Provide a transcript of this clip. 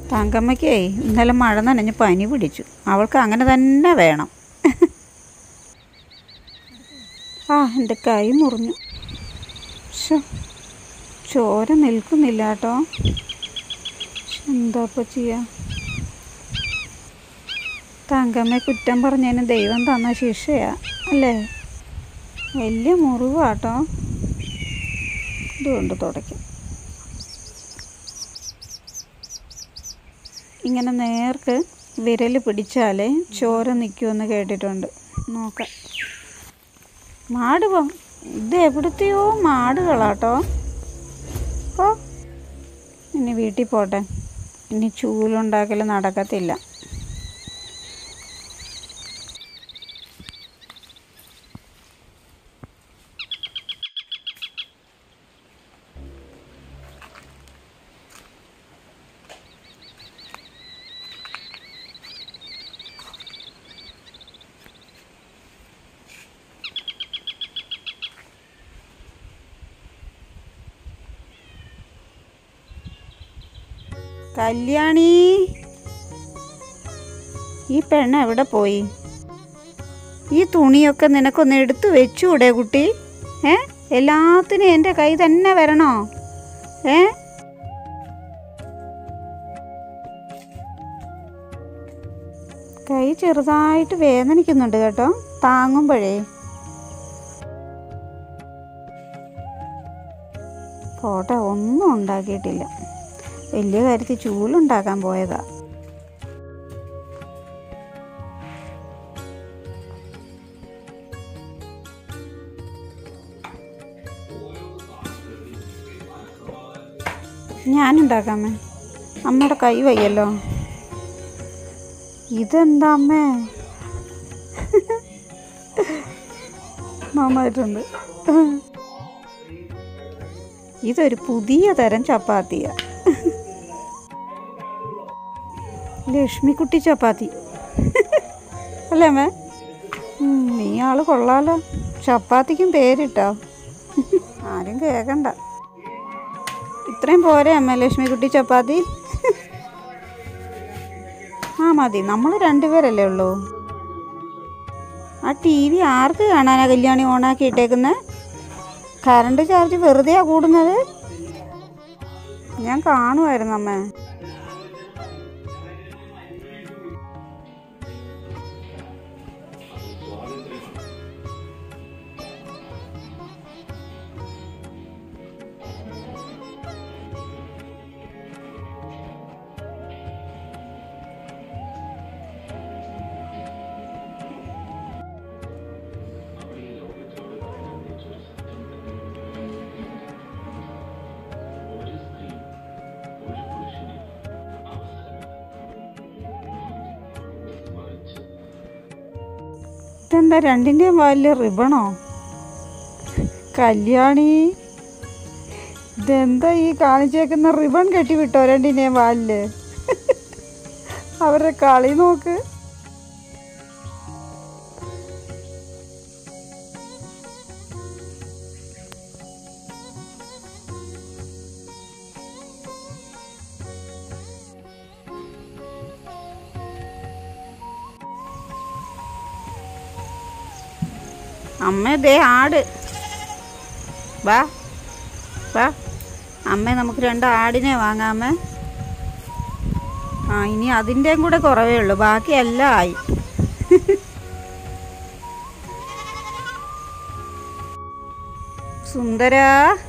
തങ്കമ്മയ്ക്കേ ഇന്നലെ മഴ നനഞ്ഞ് പനി പിടിച്ചു അവൾക്ക് അങ്ങനെ തന്നെ വേണം ആ എൻ്റെ കൈ മുറിഞ്ഞു ശ്ശോ, ചോര നിൽക്കുന്നില്ല കേട്ടോ എന്താ ഇപ്പോൾ ചെയ്യാ തങ്കമ്മയെ കുറ്റം പറഞ്ഞതിന് ദൈവം തന്ന ശിക്ഷയാ അല്ലേ വലിയ മുറിവാട്ടോ ഇതുകൊണ്ട് തുടയ്ക്കും ഇങ്ങനെ നേർക്ക് വിരൽ പിടിച്ചാലേ ചോര നിൽക്കുമെന്ന് കേട്ടിട്ടുണ്ട് നോക്കാം മാട് പോ ഇത് എവിടുത്തെയോ മാടുകളാട്ടോ ഓ ഇനി വീട്ടിൽ പോട്ടെ ഇനി ചൂലുണ്ടാക്കൽ നടക്കത്തില്ല കല്യാണി ഈ പെണ്ണ് എവിടെ പോയി ഈ തുണിയൊക്കെ നിനക്കൊന്ന് എടുത്തു വെച്ചൂടെ കുട്ടി ഏ എല്ലാത്തിനും എൻ്റെ കൈ തന്നെ വരണോ ഏ കൈ ചെറുതായിട്ട് വേദനിക്കുന്നുണ്ട് കേട്ടോ താങ്ങുമ്പോഴേ പോട്ടെ ഒന്നും ഉണ്ടാക്കിയിട്ടില്ല വലിയ കാര്യത്തിൽ ചൂലുണ്ടാക്കാൻ പോയതാ ഞാനുണ്ടാക്കാമേ അമ്മയുടെ കൈ വയ്യല്ലോ ഇതെന്താ അമ്മേ നന്നായിട്ടുണ്ട് ഇതൊരു പുതിയ തരം ചപ്പാത്തിയാ ലക്ഷ്മിക്കുട്ടി ചപ്പാത്തി അല്ലേ അമ്മേ ഉം, നീ ആള് കൊള്ളാലോ ചപ്പാത്തിക്കും പേരിട്ടോ ആരും കേക്കണ്ട ഇത്രയും പോരെ അമ്മ ലക്ഷ്മിക്കുട്ടി ചപ്പാത്തി ആ മതി നമ്മൾ രണ്ടുപേരല്ലേ ഉള്ളൂ ആ ടി വി ആർക്ക് കാണാനാ കല്യാണി ഓണാക്കി ഇട്ടേക്കുന്നത് കറണ്ട് ചാർജ് വെറുതെയാ കൂടുന്നത് ഞാൻ കാണുമായിരുന്നു അമ്മ ഇതെന്താ രണ്ടിൻ്റെയും വാലിൽ റിബണോ കല്യാണി ഇതെന്താ ഈ കാണിച്ചേക്കുന്ന റിബൺ കെട്ടി വിട്ടോ രണ്ടിൻ്റെയും വാലില് അവരുടെ കളി നോക്ക് അമ്മ ദേ ആട് വാ വാ അമ്മ നമുക്ക് രണ്ട് ആടിനെ വാങ്ങാമേ ആ ഇനി അതിൻ്റെയും കൂടെ കുറവേ ഉള്ളൂ ബാക്കി എല്ലാം ആയി സുന്ദരാ